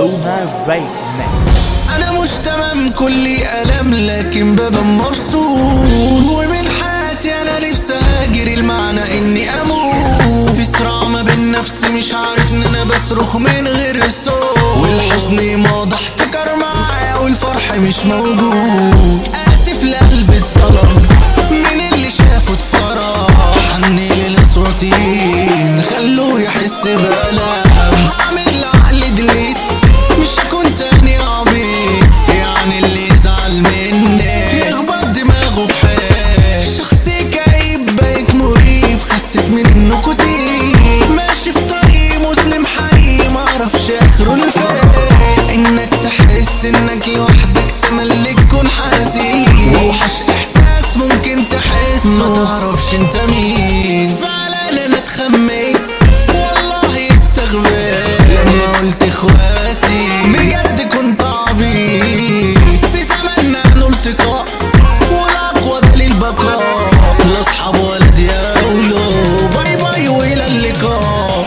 Moha Right Mix. انا مش تمام كلي الم لكن ببقى مبسوط ومن حياتي انا نفسي اهاجر المعنى اني اموت في صراع ما بين نفسي مش عارف ان انا بصرخ من غير الصوت والحزن ماضي احتكر معايا والفرح مش موجود اسف لقلبي اتصدم من اللي شافه اتفرج حني للاصواتين خلوه يحس بألم هعمل لعقلي دليت مش هكون تاني عبيط يعني اللي يزعل مني يخبط دماغه في حيط شخصي كئيب بقيت مريب خست من النكوتين ماشي في طريق مسلم حقيقي معرفش اخره لفين انك تحس انك لوحدك تملك كون حزين وحش احساس ممكن تحس ما تعرفش انت مين فعلا انا اتخميت والله استغبيت لما قلت اخواتي بجد كنت عبيط في زماننا انه التقاء والاقوى دليل بقاء لا اصحاب ولا دياولو باي باي والى اللقاء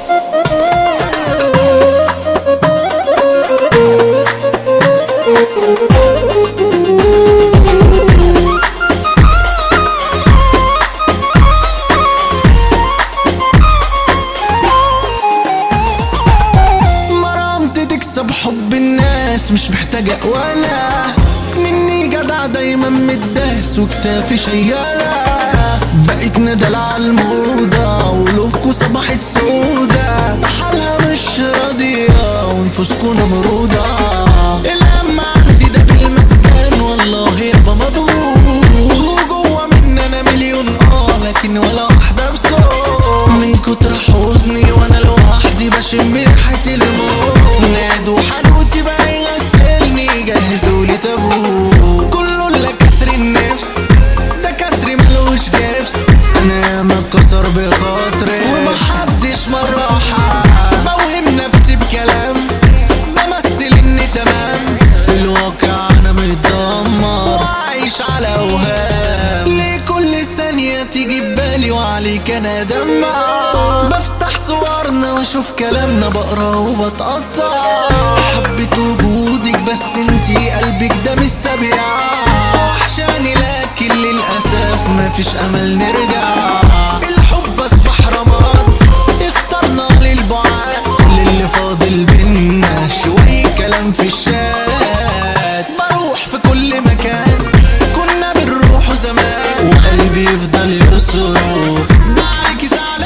مرامت تكسب حب الناس مش محتاجة ولا مني جدع دايما متداس وكتافي شيالة بقيت ندل على الموضة ولوكو صبحت سودا حالها مش راضية ونفوسكو نمرودة الهم عندي ده بالمكان والله يابا مضغوط جوا مني انا مليون اه لكن ولا واحدة بصوت من كتر حزني وانا لوحدي بشم ريحة الموت نادوا حدوتي بقى يغسلني جهزوا لي تابوت كله الا كسر النفس ده كسر ملوش جبس انا ياما اتكسر بخاطري ومحدش مرة حق بوهم نفسي بكلام بمثل اني تمام في الواقع انا متدمر وعايش على اوهام ليه كل ثانية تيجي ببالي وعليك انا دمع بفتح صورنا واشوف كلامنا بقرا وبتقطع حبيت وجودك بس انتي قلبك ده مستبيع وحشاني لكن للاسف مفيش امل نرجع الحب اصبح رماد اخترنا للبعاد كل اللي فاضل بينا شوية كلام في الشات بروح في كل مكان كنا بنروحوا زمان وقلبي يفضل يصرخ ده عليكي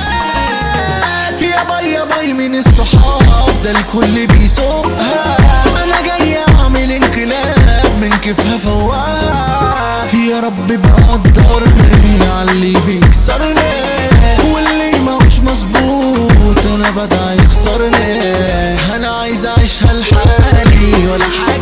زعلان يا باي يا باي من الصحاب ده الكل بيسوقها انا جاي اعمل انقلاب من كيفها فواها يا رب بقدرني على اللي بيكسرني واللي ماهوش مظبوط انا بدعي يخسرني انا عايز اعيشها لحالي ولا حاجة